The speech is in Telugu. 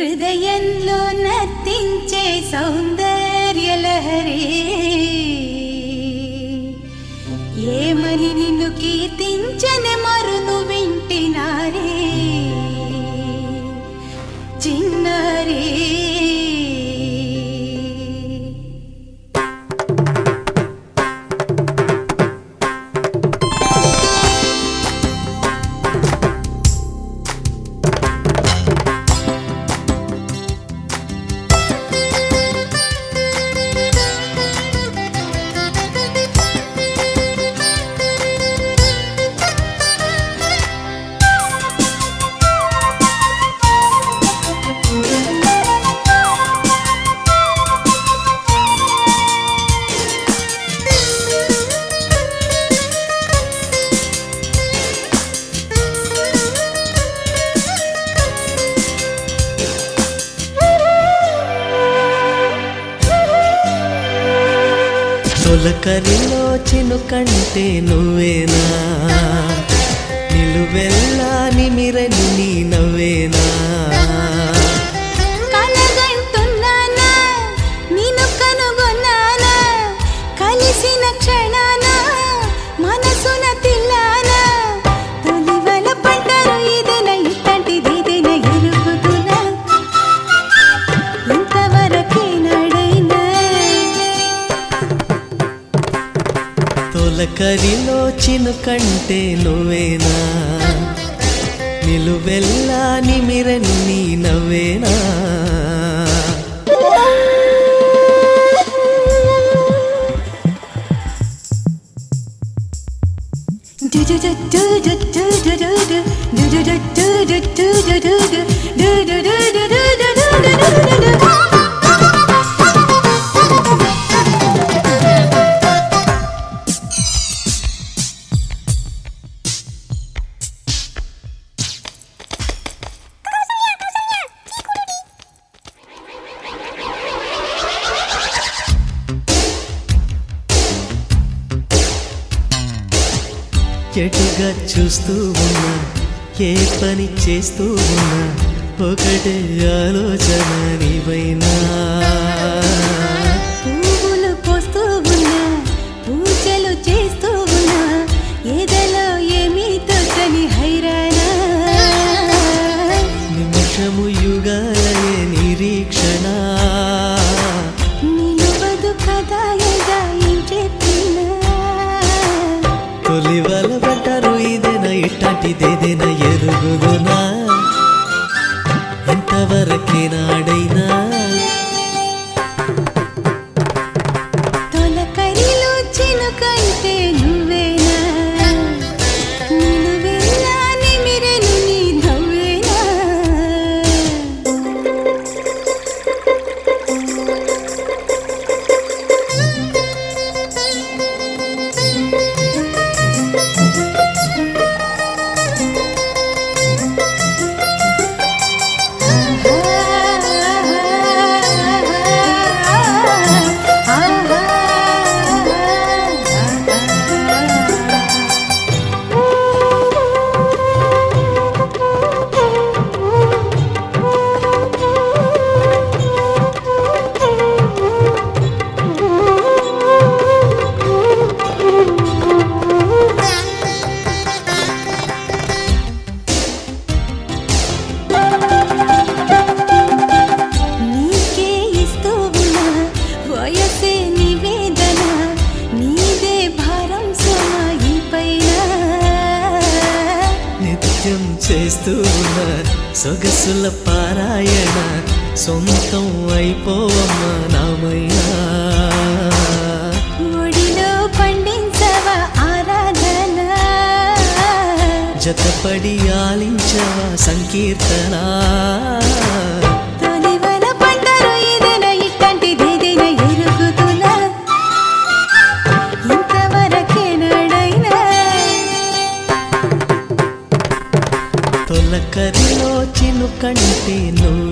హృదయంలో నర్తించే సౌందర్యలహరి ఏమని నిన్ను కీర్తించని మరును వింటినారే చిన్నారే తొలకరిలో చినుకంటే నువ్వేనా నిలువెల్లా నిమిరని నీ నవ్వేనా కలగంటున్నానా నిన్ను కనుగొన్నానా కలిసిన క్షణాన మనసున తిల్లానా తొలివల పంటరు ఇదేన ఇట్టంటిది ఇదేన ఎరుగుతున్నా ఇంతవరకే నడైనా తొలకరిలో చినుకంటే నువ్వేనా నిలువెల్లా నిమిరని నీ నవ్వేనా ఎటుగా చూస్తూ ఉన్నా ఏ పని చేస్తూ ఉన్నా ఒకటే ఆలోచన నీవైనా పువ్వులు పోస్తూ ఉన్నా పూజలు చేస్తూ ఉన్నా ఎదలో ఏమీ తోచని హైరానా నిమిషము యుగాలయే నిరీక్షణ నిలువదు కదా ఎదా ఏం చెప్పినా తొలివల పడ్డారు ఇదేనా ఇట్లాంటిదేదైనా ఎరుగుదునా ఎంతవరకే నాడైనా తొలకరిలో చినుకంటే నువ్వేనా నిలువెల్లా నిమిరెను నీ నవ్వేనా నీకే ఇస్తూ ఉన్నా వయసే నివేదన నీదే భారం సమాయి పైన నిత్యం చేస్తూ ఉన్న సొగసుల పారాయణ సొంతం అయిపోవమ్మా నామైనా ఒడిలో పండించవా ఆరాధన జతపడి ఆలించవా సంకీర్తన తొలివల పంటరు ఇదేనా ఇట్టంటిదేదైనా ఎరుగుతున్నా ఇంతవరకే నడైనా తొలకరిలో చినుకంటే నువ్వు